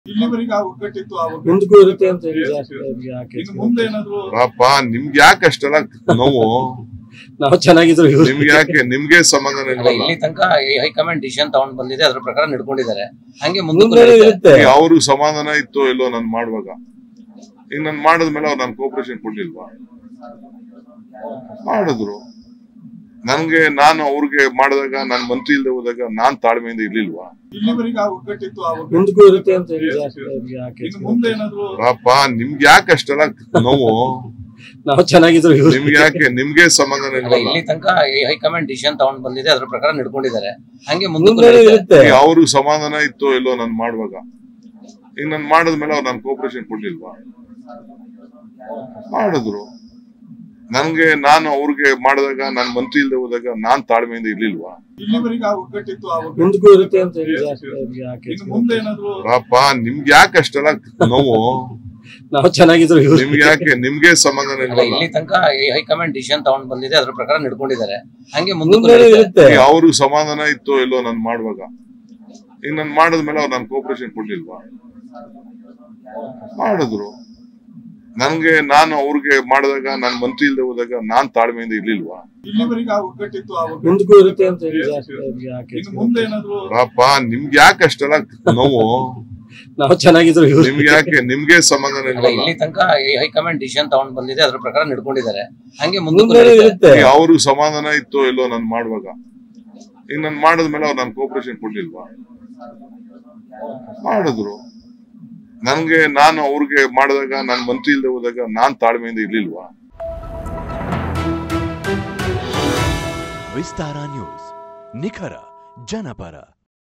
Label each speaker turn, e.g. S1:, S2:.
S1: ಇಲ್ಲಿವರೆಗೆ ಆ ಒಗ್ಗಟ್ಟಿತ್ತು ಆ ಒಗ್ಗಟ್ಟು
S2: ಮುಂದಕ್ಕೂ ಇರುತ್ತೆ ಅಂತ ಹೇಳಿ ಜಾಸ್ತಿ ಅವ್ರಿಗೆ ಯಾಕೆ
S1: ಇನ್ನು ಮುಂದೆ ಏನಾದ್ರು
S3: ಪಾಪ ನಿಮ್ಗೆ ಯಾಕೆ ಅಷ್ಟೆಲ್ಲ ನೋವು
S2: ನಾವು ಚೆನ್ನಾಗಿದ್ರು ಇವ್ರು
S3: ನಿಮ್ಗೆ ಯಾಕೆ ನಿಮ್ಗೆ ಸಮಾಧಾನ
S4: ಅಲ್ಲ,
S3: ಇಲ್ವಲ್ಲ
S4: ಇಲ್ಲಿ ತನಕ ಈ ಹೈಕಮಾಂಡ್ ಡಿಸಿಷನ್ ತಗೊಂಡ್ ಬಂದಿದೆ ಅದ್ರ ಪ್ರಕಾರ ನಡ್ಕೊಂಡಿದ್ದಾರೆ ಹಂಗೆ ಮುಂದೆ
S2: ಮುಂದೆ ಇರುತ್ತೆ
S3: ಈಗ ಅವ್ರಿಗೆ ಸಮಾಧಾನ ಇತ್ತು ಇಲ್ಲೋ ನಾನು ಮಾಡುವಾಗ ಈಗ ನಾನು ಮಾಡಿದ್ಮೇಲೆ ಅವ್ರು ನನ್ ಕೋಪರೇಷನ್ ಕೊಡ್ಲಿಲ್ವಾ ಮಾಡಿದ್ರು ನನ್ಗೆ ನಾನು ಅವ್ರಿಗೆ ಮಾಡಿದಾಗ ನಾನು ಮಂತ್ರಿ ಇಲ್ಲದೆ ಹೋದಾಗ ನಾನ್ ತಾಳ್ಮೆಯಿಂದ ಇರ್ಲಿಲ್ವಾ
S1: ಇಲ್ಲಿವರೆಗೆ ಆ ಒಗ್ಗಟ್ಟಿತ್ತು ಆ ಒಗ್ಗಟ್ಟು
S2: ಮುಂದಕ್ಕೂ ಇರುತ್ತೆ ಅಂತ ಹೇಳಿ ಜಾಸ್ತಿ ಅವ್ರಿಗೆ ಯಾಕೆ
S1: ಇನ್ನು ಮುಂದೆ ಏನಾದ್ರು
S3: ಪಾಪ ನಿಮ್ಗೆ ಯಾಕೆ ಅಷ್ಟೆಲ್ಲ ನೋವು
S2: ನಾವು ಚೆನ್ನಾಗಿದ್ರು ಇವ್ರು
S3: ನಿಮ್ಗೆ ಯಾಕೆ ನಿಮ್ಗೆ ಸಮಾಧಾನ
S4: ಅಲ್ಲ,
S3: ಇಲ್ವಲ್ಲ
S4: ಇಲ್ಲಿ ತನಕ ಈ ಹೈಕಮಾಂಡ್ ಡಿಸಿಷನ್ ತಗೊಂಡ್ ಬಂದಿದೆ ಅದ್ರ ಪ್ರಕಾರ ನಡ್ಕೊಂಡಿದ್ದಾರೆ ಹಂಗೆ ಮುಂದೆ
S2: ಮುಂದೆ ಇರುತ್ತೆ
S3: ಈಗ ಅವ್ರಿಗೆ ಸಮಾಧಾನ ಇತ್ತು ಇಲ್ಲೋ ನಾನು ಮಾಡುವಾಗ ಈಗ ನಾನು ಮಾಡಿದ್ಮೇಲೆ ಅವ್ರು ನನ್ ಕೋಪರೇಷನ್ ಕೊಡ್ಲಿಲ್ವಾ ಮಾಡಿದ್ರು ನನ್ಗೆ ನಾನು ಅವ್ರಿಗೆ ಮಾಡಿದಾಗ ನಾನು ಮಂತ್ರಿ ಇಲ್ಲದೆ ಹೋದಾಗ ನಾನ್ ತಾಳ್ಮೆಯಿಂದ ಇರ್ಲಿಲ್ವಾ
S1: ಇಲ್ಲಿವರೆಗೆ ಆ ಒಗ್ಗಟ್ಟಿತ್ತು ಆ ಒಗ್ಗಟ್ಟು
S2: ಮುಂದಕ್ಕೂ ಇರುತ್ತೆ ಅಂತ ಹೇಳಿ ಜಾಸ್ತಿ ಅವ್ರಿಗೆ ಯಾಕೆ
S1: ಇನ್ನು ಮುಂದೆ ಏನಾದ್ರು
S3: ಪಾಪ ನಿಮ್ಗೆ ಯಾಕೆ ಅಷ್ಟೆಲ್ಲ ನೋವು
S2: ನಾವು ಚೆನ್ನಾಗಿದ್ರು ಇವ್ರು
S3: ನಿಮ್ಗೆ ಯಾಕೆ ನಿಮ್ಗೆ ಸಮಾಧಾನ
S4: ಅಲ್ಲ,
S3: ಇಲ್ವಲ್ಲ
S4: ಇಲ್ಲಿ ತನಕ ಈ ಹೈಕಮಾಂಡ್ ಡಿಸಿಷನ್ ತಗೊಂಡ್ ಬಂದಿದೆ ಅದ್ರ ಪ್ರಕಾರ ನಡ್ಕೊಂಡಿದ್ದಾರೆ ಹಂಗೆ ಮುಂದೆ
S2: ಮುಂದೆ ಇರುತ್ತೆ
S3: ಈಗ ಅವ್ರಿಗೆ ಸಮಾಧಾನ ಇತ್ತು ಇಲ್ಲೋ ನಾನು ಮಾಡುವಾಗ ಈಗ ನಾನು ಮಾಡಿದ್ಮೇಲೆ ಅವ್ರು ನನ್ ಕೋಪರೇಷನ್ ಕೊಡ್ಲಿಲ್ವಾ ಮಾಡಿದ್ರು ನನ್ಗೆ ನಾನು ಅವ್ರಿಗೆ ಮಾಡಿದಾಗ ನಾನು ಮಂತ್ರಿ ಇಲ್ಲದೆ ಹೋದಾಗ ನಾನ್ ತಾಳ್ಮೆಯಿಂದ ಇರ್ಲಿಲ್ವಾ
S1: ಇಲ್ಲಿವರೆಗೆ ಆ ಒಗ್ಗಟ್ಟಿತ್ತು ಆ ಒಗ್ಗಟ್ಟು
S2: ಮುಂದಕ್ಕೂ ಇರುತ್ತೆ ಅಂತ ಹೇಳಿ ಜಾಸ್ತಿ ಅವ್ರಿಗೆ ಯಾಕೆ
S1: ಇನ್ನು ಮುಂದೆ ಏನಾದ್ರು
S3: ಪಾಪ ನಿಮ್ಗೆ ಯಾಕೆ ಅಷ್ಟೆಲ್ಲ ನೋವು
S2: ನಾವು ಚೆನ್ನಾಗಿದ್ರು ಇವ್ರು
S3: ನಿಮ್ಗೆ ಯಾಕೆ ನಿಮ್ಗೆ ಸಮಾಧಾನ
S4: ಅಲ್ಲ,
S3: ಇಲ್ವಲ್ಲ
S4: ಇಲ್ಲಿ ತನಕ ಈ ಹೈಕಮಾಂಡ್ ಡಿಸಿಷನ್ ತಗೊಂಡ್ ಬಂದಿದೆ ಅದ್ರ ಪ್ರಕಾರ ನಡ್ಕೊಂಡಿದ್ದಾರೆ ಹಂಗೆ ಮುಂದೆ
S2: ಮುಂದೆ ಇರುತ್ತೆ
S3: ಈಗ ಅವ್ರಿಗೆ ಸಮಾಧಾನ ಇತ್ತು ಇಲ್ಲೋ ನಾನು ಮಾಡುವಾಗ ಈಗ ನಾನು ಮಾಡಿದ್ಮೇಲೆ ಅವ್ರು ನನ್ ಕೋಪರೇಷನ್ ಕೊಡ್ಲಿಲ್ವಾ ಮಾಡಿದ್ರು ನನ್ಗೆ ನಾನು ಅವ್ರಿಗೆ ಮಾಡಿದಾಗ ನಾನು ಮಂತ್ರಿ ಇಲ್ಲದೆ ಹೋದಾಗ ನಾನ್ ತಾಳ್ಮೆಯಿಂದ ಇರ್ಲಿಲ್ವಾ
S5: ವಿಸ್ತಾರ ನ್ಯೂಸ್ ನಿಖರ ಜನಪರ